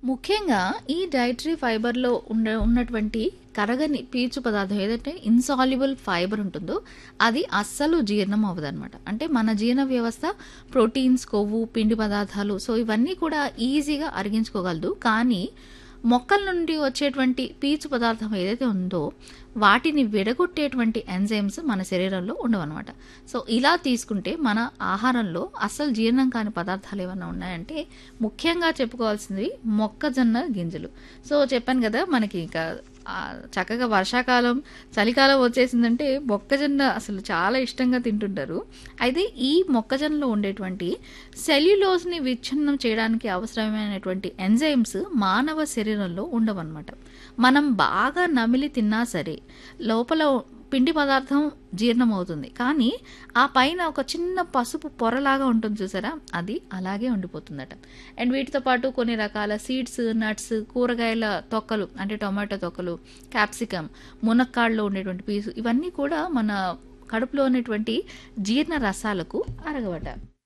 ముఖ్యంగా ఈ డైటరీ ఫైబర్‌లో ఉండ ఉన్నటువంటి కరగని పీచు పదార్థం ఏదంటే ఇన్సాల్యుబుల్ ఫైబర్ ఉంటుందో, అది అస్సలు జీర్ణం అవ్వదనమాట. అంటే మన జీర్ణ వ్యవస్థ ప్రోటీన్స్, కొవ్వు, పిండి పదార్థాలు సో, ఇవన్నీ కూడా ఈజీగా అరిగించుకోగలదు. కానీ మొక్కల నుండి వచ్చేటువంటి పీచు పదార్థం ఏదైతే ఉందో, వాటిని విడగొట్టేటువంటి ఎంజైమ్స్ మన శరీరంలో ఉండవనమాట. సో, ఇలా తీసుకుంటే మన ఆహారంలో అస్సలు జీర్ణం కాని పదార్థాలు ఏమన్నా ఉన్నాయంటే, ముఖ్యంగా చెప్పుకోవాల్సింది మొక్కజొన్న గింజలు. సో, చెప్పాను గదా! మనకి ఇక ఆహ్, చక్కగా వర్షాకాలం, చలికాలం వచ్చేసిందంటే మొక్కజొన్న అసలు చాలా ఇష్టంగా తింటుంటారు. అయితే ఈ మొక్కజొన్నలో ఉండేటువంటి సెల్యులోజ్‌ని విచ్ఛిన్నం చేయడానికి అవసరమైనటువంటి ఎంజైమ్స్ మానవ శరీరంలో ఉండవనమాట. మనం బాగా నమిలి తిన్నా సరే, లోపల పిండి పదార్థం జీర్ణమవుతుంది. కానీ ఆ పైన ఒక చిన్న పసుపు పొరలాగా ఉంటుంది చూసారా? అది అలాగే ఉండిపోతుందట. అండ్ వీటితో పాటు కొన్ని రకాల సీడ్స్, నట్స్, కూరగాయల తొక్కలు అంటే టొమాటో తొక్కలు, క్యాప్సికమ్, మునక్కాడలో ఉండేటువంటి పీసు ఇవన్నీ కూడా మన కడుపులో ఉన్నటువంటి జీర్ణ రసాలకు అరగవట.